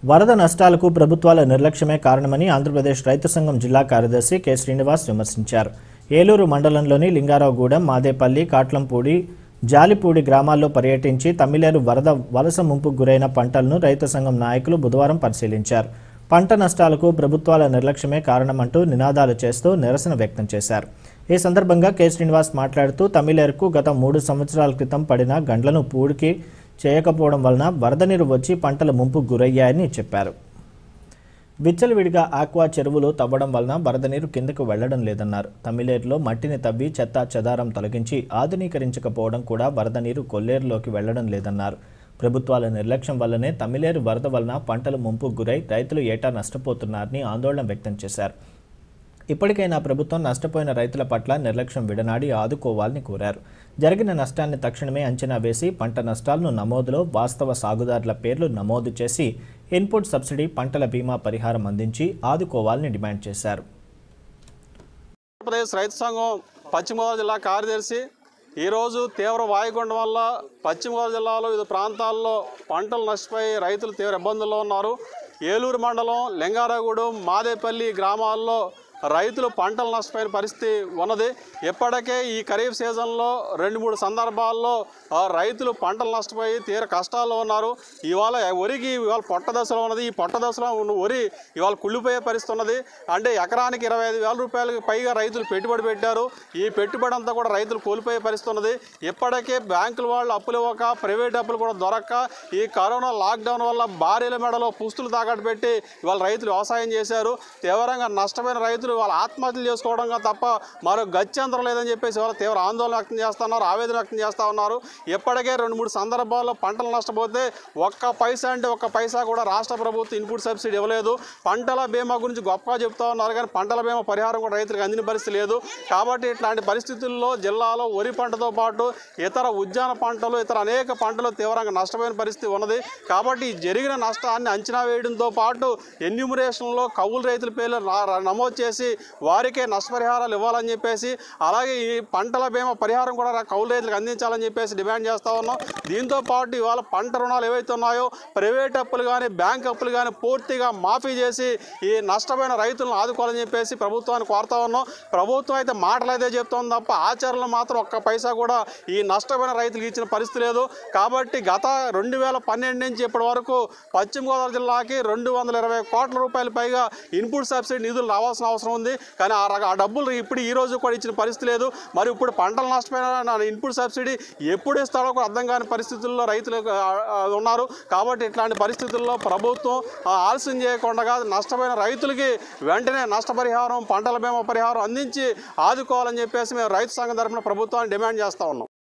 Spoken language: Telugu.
వరద నష్టాలకు ప్రభుత్వాల నిర్లక్ష్యమే కారణమని ఆంధ్రప్రదేశ్ రైతు సంఘం జిల్లా కార్యదర్శి కె శ్రీనివాస్ విమర్శించారు ఏలూరు మండలంలోని లింగారావుగూడెం మాదేపల్లి కాట్లంపూడి జాలిపూడి గ్రామాల్లో పర్యటించి తమిళేరు వరద వలస ముంపుకు గురైన పంటలను రైతు సంఘం నాయకులు బుధవారం పరిశీలించారు పంట నష్టాలకు ప్రభుత్వాల నిర్లక్ష్యమే కారణమంటూ నినాదాలు చేస్తూ నిరసన వ్యక్తం చేశారు ఈ సందర్భంగా కె శ్రీనివాస్ మాట్లాడుతూ తమిళేరుకు గత మూడు సంవత్సరాల క్రితం పడిన గండ్లను పూడికి చేయకపోవడం వలన వరద నీరు వచ్చి పంటల ముంపుకు గురయ్యాయని చెప్పారు విచ్చలవిడిగా ఆక్వా చెరువులు తవ్వడం వలన వరద నీరు కిందకు వెళ్లడం లేదన్నారు తమిళేరులో మట్టిని తవ్వి చెత్త చెదారం తొలగించి ఆధునీకరించకపోవడం కూడా వరద నీరు కొల్లేరులోకి వెళ్లడం లేదన్నారు ప్రభుత్వాల నిర్లక్ష్యం వల్లనే తమిళేరు వరద వలన పంటలు ముంపుకు గురై రైతులు ఏటా నష్టపోతున్నారని ఆందోళన వ్యక్తం చేశారు ఇప్పటికైనా ప్రభుత్వం నష్టపోయిన రైతుల పట్ల నిర్లక్ష్యం విడనాడి ఆదుకోవాలని కోరారు జరిగిన నష్టాన్ని తక్షణమే అంచనా వేసి పంట నష్టాలను నమోదులో వాస్తవ సాగుదారుల పేర్లు నమోదు చేసి ఇన్పుట్ సబ్సిడీ పంటల బీమా పరిహారం అందించి ఆదుకోవాలని డిమాండ్ చేశారు ఆంధ్రప్రదేశ్ రైతు సంఘం పశ్చిమ గోదావరి జిల్లా కార్యదర్శి ఈరోజు తీవ్ర వాయుగుండం వల్ల పశ్చిమ గోదావరి జిల్లాలో వివిధ ప్రాంతాల్లో పంటలు నష్టపోయి రైతులు తీవ్ర ఇబ్బందుల్లో ఉన్నారు ఏలూరు మండలం లింగారగూడెం మాదేపల్లి గ్రామాల్లో రైతులు పంటలు నష్టపోయిన పరిస్థితి ఉన్నది ఇప్పటికే ఈ ఖరీఫ్ సీజన్లో రెండు మూడు సందర్భాల్లో ఆ, రైతులు పంటలు నష్టపోయి తీవ్ర కష్టాల్లో ఉన్నారు ఇవాళ వరికి ఇవాళ పొట్ట దశలో ఉన్నది ఈ పొట్ట దశలో ఉన్న వరి ఇవాళ కుళ్ళిపోయే పరిస్థితి ఉన్నది అంటే ఎకరానికి ఇరవై ఐదు వేల రూపాయలకు పైగా రైతులు పెట్టుబడి పెట్టారు ఈ పెట్టుబడి అంతా కూడా రైతులు కోల్పోయే పరిస్థితి ఉన్నది ఇప్పటికే బ్యాంకుల వాళ్ళు అప్పులు ఇవ్వక ప్రైవేట్ అప్పులు కూడా దొరక్క ఈ కరోనా లాక్డౌన్ వల్ల భార్యల మెడలో పుస్తులు తాకట్టు పెట్టి ఇవాళ రైతులు వ్యవసాయం చేశారు తీవ్రంగా నష్టమైన రైతులు వాళ్ళ ఆత్మహత్యలు చేసుకోవడంగా తప్ప మరో గత్యంతరం లేదని చెప్పేసి వాళ్ళ తీవ్ర ఆందోళన వ్యక్తం చేస్తున్నారు ఆవేదన వ్యక్తం చేస్తూ ఉన్నారు ఇప్పటికే రెండు మూడు సందర్భాల్లో పంటలు నష్టపోతే ఒక్క పైసా అంటే ఒక్క పైసా కూడా రాష్ట్ర ప్రభుత్వం ఇన్పుట్ సబ్సిడీ ఇవ్వలేదు పంటల బీమా గురించి గొప్పగా చెప్తా ఉన్నారు కానీ పంటల బీమా పరిహారం కూడా రైతులకు అందిన పరిస్థితి లేదు కాబట్టి ఇట్లాంటి పరిస్థితుల్లో జిల్లాలో వరి పంటతో పాటు ఇతర ఉద్యాన పంటలు ఇతర అనేక పంటలు తీవ్రంగా నష్టపోయిన పరిస్థితి ఉన్నది కాబట్టి ఈ జరిగిన నష్టాన్ని అంచనా వేయడంతో పాటు ఎన్యూమరేషన్లో కౌలు రైతుల పేర్లు రా- నమోదు చేసి వారికే నష్టపరిహారాలు ఇవ్వాలని చెప్పేసి అలాగే ఈ పంటల బీమా పరిహారం కూడా రా- కౌలు రైతులకు అందించాలని చెప్పేసి డిమాండ్ చేస్తా ఉన్నాం దీంతో పాటు ఇవాళ పంట రుణాలు ఏవైతే ఉన్నాయో ప్రైవేట్ అప్పులు కానీ బ్యాంక్ అప్పులు కానీ పూర్తిగా మాఫీ చేసి ఈ నష్టపోయిన రైతులను ఆదుకోవాలని చెప్పేసి ప్రభుత్వాన్ని కోరుతా ఉన్నాం ప్రభుత్వం అయితే మాటలు అయితే చెప్తోంది తప్ప ఆచరణలో మాత్రం ఒక్క పైసా కూడా ఈ నష్టపోయిన రైతులకు ఇచ్చిన పరిస్థితి లేదు కాబట్టి గత రెండు వేల పన్నెండు నుంచి ఇప్పటి వరకు పశ్చిమ గోదావరి జిల్లాకి రెండు వందల ఇరవై కోట్ల రూపాయల పైగా ఇన్పుట్ సబ్సిడీ నిధులు రావాల్సిన అవసరం ఉంది కానీ ఆ రక- ఆ డబ్బులు ఇప్పుడు ఈ రోజు కూడా ఇచ్చిన పరిస్థితి లేదు మరి ఇప్పుడు పంటలు నష్టపోయిన నా ఇన్పుట్ సబ్సిడీ ఎప్పుడు ఇస్తాడో కూడా అర్థం కాని పరిస్థితుల్లో రైతులు ఆ, ఆ, ఉన్నారు కాబట్టి ఇట్లాంటి పరిస్థితుల్లో ప్రభుత్వం ఆ, ఆలస్యం చేయకుండా నష్టపోయిన రైతులకి వెంటనే నష్టపరిహారం పంటల బీమా పరిహారం అందించి ఆదుకోవాలని చెప్పేసి మేము రైతు సంఘం తరఫున ప్రభుత్వాన్ని డిమాండ్ చేస్తా ఉన్నాం